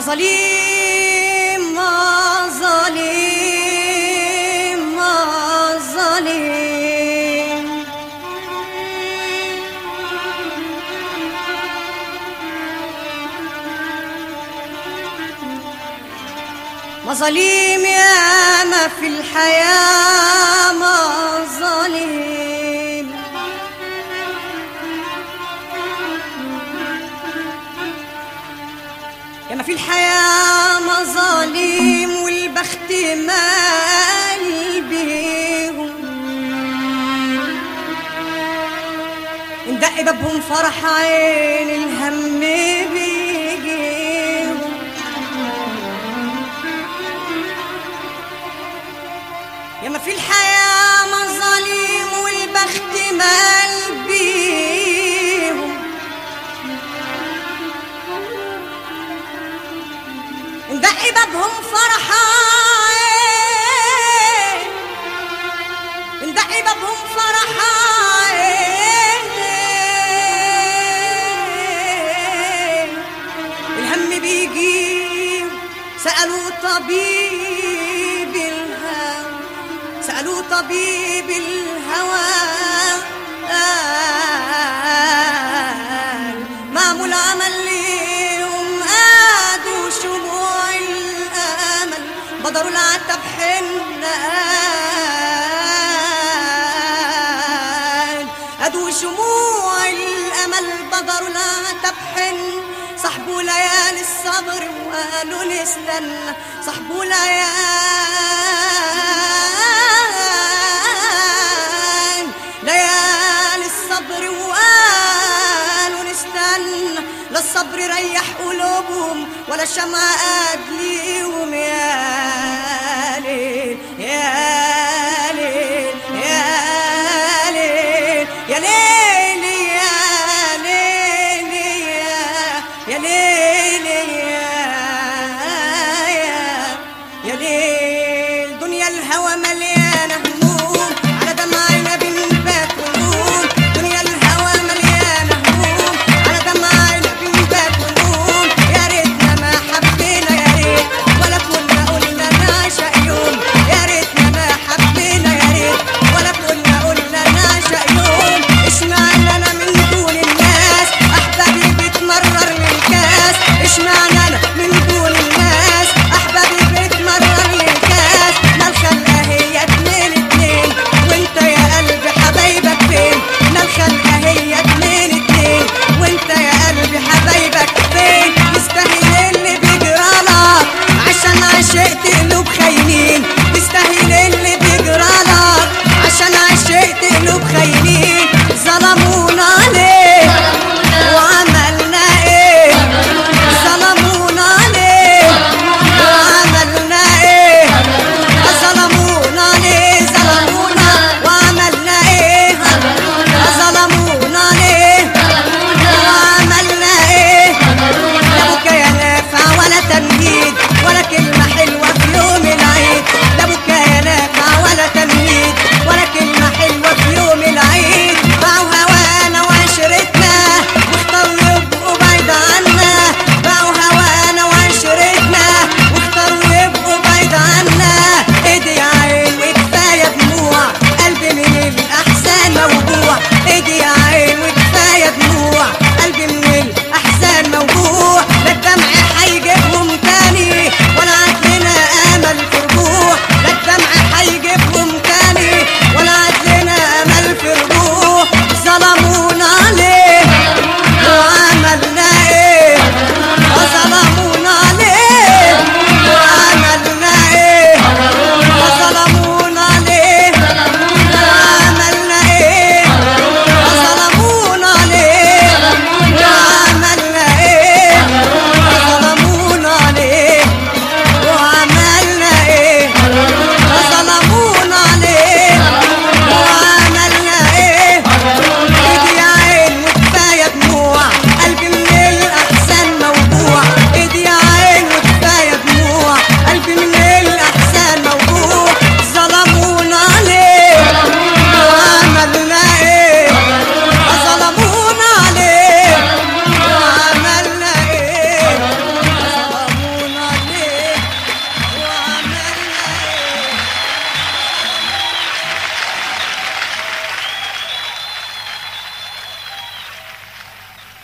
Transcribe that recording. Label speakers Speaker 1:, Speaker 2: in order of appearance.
Speaker 1: ظليم ما ظليم ما ظليم ما ظليم يا ما في الحياة ما ظليم يا ما في الحياة مظالم والبخت مال بيهم ندق بابهم فرح عين الهم بيجيهم يا ما في الحياة مظالم والبخت مال بيهم ندق بابهم فرحان ندق بابهم فرحان الهم بيجي سألوا طبيب الهوى سألوا طبيب الهوى قال معمول عمل ليهم قادوا شموع الأمل بدروا العتب حنان قادوا شموع الأمل بدروا العتب حن صحبوا ليالي الصبر وقالوا نستنى صحبوا ليالي ليالي الصبر وقالوا نستنى لا الصبر ريح قلوبهم ولا الشمعة قاد ليهم يا ليل يا ليل يا ليل يا ليل يا ليل يا يا ليل يا يا يا ليل دنيا الهوى مليانة هموم على دمعنا بنبات ونقوم دنيا الهوى مليانة هموم على دمعنا بنبات ونقوم يا ريتنا ما حبينا يا ريت ولا كنا قلنا نعشق يوم يا ريتنا ما حبينا يا ريت ولا كنا قلنا نعشق يوم اشمعنى انا من دون الناس احبابي بتمرر للكاس اشمعنى انا من دون الناس احبابي بتمرر للكاس ما الخلقه هي اتنين اتنين وانت يا قلبي حبايبك فين ما الخلقه هي اتنين اتنين وانت يا قلبي حبايبك فين يستاهل اللي بيجرالك عشان عشقت